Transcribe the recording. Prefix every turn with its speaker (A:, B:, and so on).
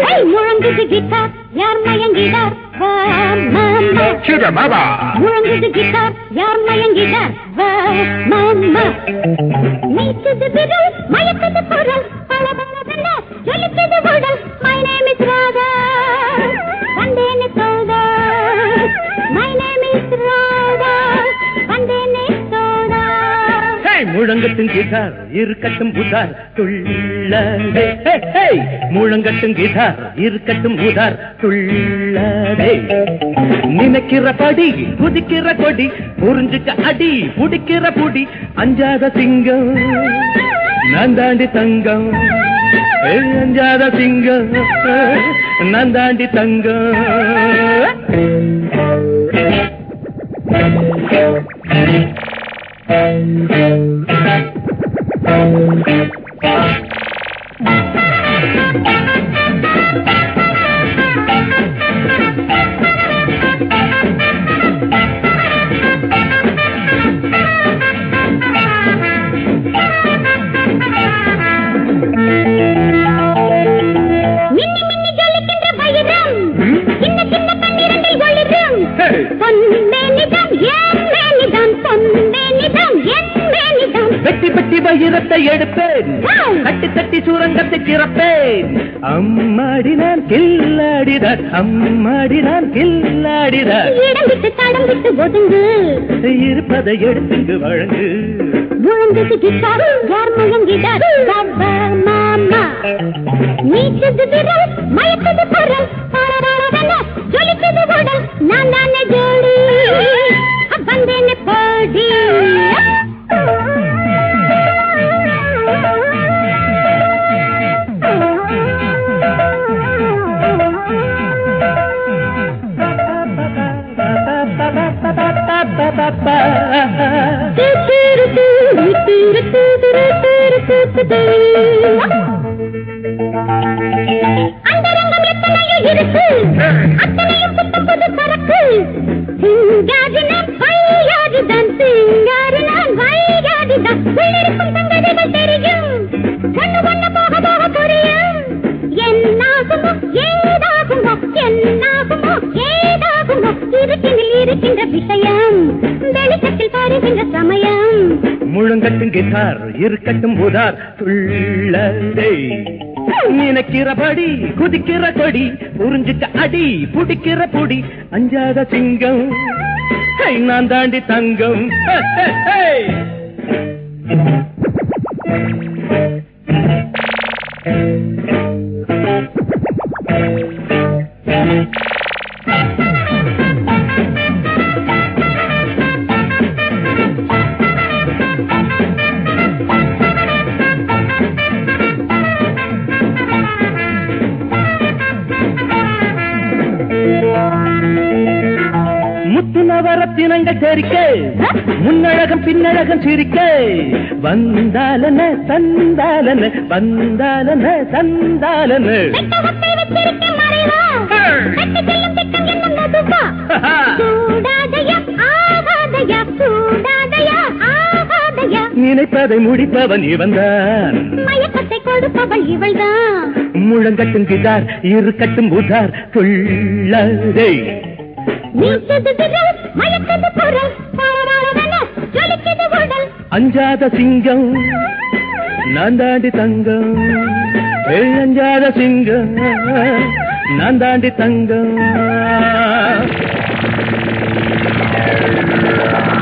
A: ஏய், முழங்குது கிட்டார் யார் மயங்கிடார் வா மாமா
B: Sugar Mama.
A: முழங்குது கிட்டார் யார் மயங்கிடார் வா மாமா நீச்சது விரல் மயக்குது குரல் பல பல ஜொலிக்குது உடல் மை நேம் இஸ் ராதா வந்தேனே சோதா மை நேம் இஸ் ராதா வந்தேனே சோதா
C: ஹே முழங்கட்டும் கிட்டார் இருக்கட்டும் உதார் துள்ளதே ஹே, ஹே முழங்கட்டும் கிட்டார் இருக்கட்டும் உதார் துள்ளதே நினைக்கிற படி குதிக்கிற கொடி புரிஞ்சுக்க அடி புடிக்கிற புடி அஞ்சாத சிங்கம் நான் தாண்டி தங்கம் ஏ, அஞ்சாத சிங்கம் நான் தாண்டி தங்கம்
A: மின்னி மின்னி ஜொலிக்கின்ற வைரம் சின்ன சின்ன பன்னிரண்டில் ஒளிரும்
C: Hey!
A: பொன்மேனிதம் என் மேனிதம் பொன்மேனிதம் என் மேனிதம்
C: வெட்டி வெட்டி வயிறத்தை எடுப்பேன்
A: Wow!
C: தட்டி தட்டி சுரங்கத்தை திறப்பேன் அம்மாடி நான் கில்லாடிதான் அம்மாடி நான் கில்லாடிதான்
A: இடம் விட்டு தடம் விட்டு ஒதுங்கு
C: இருப்பதை எடுத்துங்கு வழங்கு
A: முழங்குது கிட்டார் யார் முழங்கிடார் பாபா மாமா நீச்சது விரல் மயக்குது குரல் பரபரவென ஜொலிக்குது உடல் நான் தானே ஜோடி வந்தேனே போடி அந்தரங்கம் எத்தனையோ இருக்கு அத்தனையும் புத்தம் புது சரக்கு சிங்காரினான் வையாதிதான் சிங்காரினான் வையாதிதான் உள்ளிருக்கும் சங்கதிகள் தெரியும் ஒண்ணு ஒண்ணு போக போக புரியும் என்னாகுமோ ஏதாகுமோ என்னாகுமோ ஏதாகுமோ இருக்கின்றில் இருக்கின்ற விஷயம் வெளிச்சத்தில் பாருகின்ற சமயம்
C: முழங்கட்டும் கிட்டார் இருக்கட்டும் உதார் துள்ளதே நினைக்கிறபடி குதிக்கிற கொடி புரிஞ்சுக்க அடி புடிக்கிற புடி அஞ்சாத சிங்கம் ஹை, நான் தாண்டி தங்கம் ஹே, ஹே, ஹே. முத்து நவரத்தினங்கள் தெரிக்க முன்னழகம் பின்னழகம் சிரிக்க வந்தாலன தந்தாலன வந்தாலன தந்தாலன
A: வெட்டகத்தை வச்சிருக்க மறைவா கட்டி செல்லும் திட்டம் என்னும் நதுவா சூடாதயா ஆகாதயா சூடாதயா ஆகாதயா
C: நினைப்பதை முடிப்பவன் இவன்தான்
A: மயக்கத்தை கொடுப்பவள் இவள்தான்
C: முழங்கட்டும் கிதார் இருக்கட்டும் உதார் துள்ளதே
A: நீச்சது விரல் மயக்கது குரல் பரபரவென ஜொலிக்குது உடல்
C: அஞ்சாத சிங்கம் நான் தாண்டி தங்கம் ஏ, அஞ்சாத சிங்கம் நான் தாண்டி தங்கம்